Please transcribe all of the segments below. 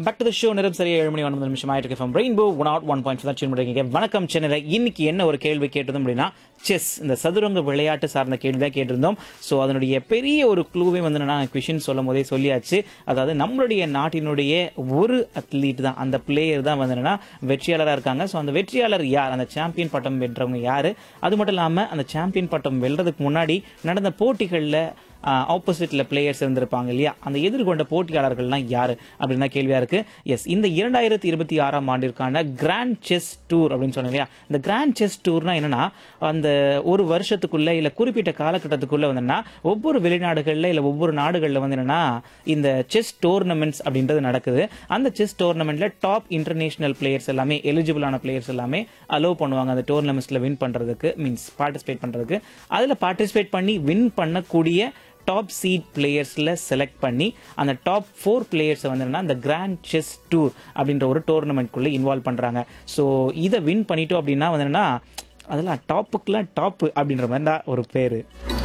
back to the show நேரம் சரியா ஏழு மணி ஒன்பது நிமிஷம் ஆயிட்டு from Rainbow one out one point தான் டியூன் பண்ணிருக்கீங்க வணக்கம் சென்னையில் இன்னைக்கு என்ன ஒரு கேள்வி கேட்டதும் அப்படின்னா செஸ் இந்த சதுரங்க விளையாட்டு சார்ந்த கேள்வி தான் கேட்டிருந்தோம் ஸோ அதனுடைய பெரிய ஒரு க்ளூவே வந்து நான் கொஷின் சொல்லும் போதே சொல்லியாச்சு அதாவது நம்மளுடைய நாட்டினுடைய ஒரு அத்லீட் தான் அந்த பிளேயர் தான் வந்து என்னன்னா வெற்றியாளராக இருக்காங்க ஸோ அந்த வெற்றியாளர் யார் அந்த சாம்பியன் பட்டம் வென்றவங்க யார் அது மட்டும் இல்லாமல் அந்த சாம்பியன் பட்டம் வெல்றதுக்கு முன்னாடி நடந்த போட்டிகளில் ஆப்போசிட்ல பிளேயர்ஸ் இருந்திருப்பாங்க இல்லையா அந்த எதிர்கொண்ட போட்டியாளர்கள்லாம் யாரு அப்படின்னு தான் கேள்வியா இருக்கு எஸ் இந்த இரண்டாயிரத்தி இருபத்தி ஆறாம் ஆண்டிற்கான கிராண்ட் செஸ் டூர் அப்படின்னு சொன்னேன் இல்லையா இந்த கிராண்ட் செஸ் டூர்னா என்னன்னா அந்த ஒரு வருஷத்துக்குள்ள இல்ல குறிப்பிட்ட காலகட்டத்துக்குள்ள வந்துன்னா ஒவ்வொரு வெளிநாடுகள்ல இல்ல ஒவ்வொரு நாடுகள்ல வந்து என்னன்னா இந்த செஸ் டோர்னமெண்ட்ஸ் அப்படின்றது நடக்குது அந்த செஸ் டோர்னமெண்ட்ல டாப் இன்டர்நேஷனல் பிளேயர்ஸ் எல்லாமே எலிஜிபிளான பிளேயர்ஸ் எல்லாமே அலோவ் பண்ணுவாங்க அந்த டோர்னமெண்ட்ஸ்ல வின் பண்றதுக்கு மீன்ஸ் பார்ட்டிசிபேட் பண்றதுக்கு அதுல பார்ட்டிசிபேட் பண்ணி வின் பண்ணக்கூடிய டாப் சீட் பிளேயர்ஸில் செலக்ட் பண்ணி அந்த டாப் ஃபோர் பிளேயர்ஸை வந்து என்னன்னா அந்த கிராண்ட் செஸ் டூர் அப்படின்ற ஒரு டோர்னமெண்ட்குள்ளே இன்வால்வ் பண்ணுறாங்க ஸோ இதை வின் பண்ணிட்டோம் அப்படின்னா வந்து என்னன்னா அதெல்லாம் டாப்புக்குலாம் டாப்பு அப்படின்ற மாதிரி தான் ஒரு பேர்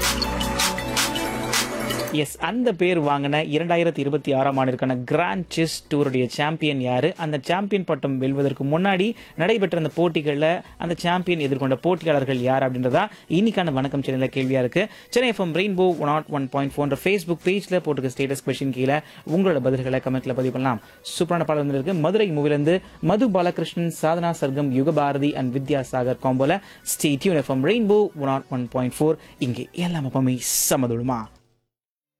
எஸ் அந்த பேர் வாங்கின இரண்டாயிரத்தி இருபத்தி ஆறாம் ஆண்டிற்கான கிராண்ட் செஸ் டூருடைய சாம்பியன் யாரு அந்த சாம்பியன் பட்டம் வெல்வதற்கு முன்னாடி நடைபெற்ற அந்த போட்டிகளில் அந்த சாம்பியன் எதிர்கொண்ட போட்டியாளர்கள் யார் அப்படின்றதா இன்னைக்கான வணக்கம் சேனலில் கேள்வியா இருக்கு Chennai FM Rainbow one not one point four Facebook பேஜ்ல போட்டுக்க ஸ்டேட்டஸ் கொஸ்டின் கீழே உங்களோட பதில்களை கமெண்ட்ல பதிவு பண்ணலாம் சூப்பரான பாடல் வந்து இருக்கு மதுரை மூவிலிருந்து மது பாலகிருஷ்ணன் சாதனா சர்க்கம் யுகபாரதி அண்ட் வித்யாசாகர் காம்போல stay tune FM Rainbow one not one point four இங்கே எல்லாம் எப்பவுமே சமதுடுமா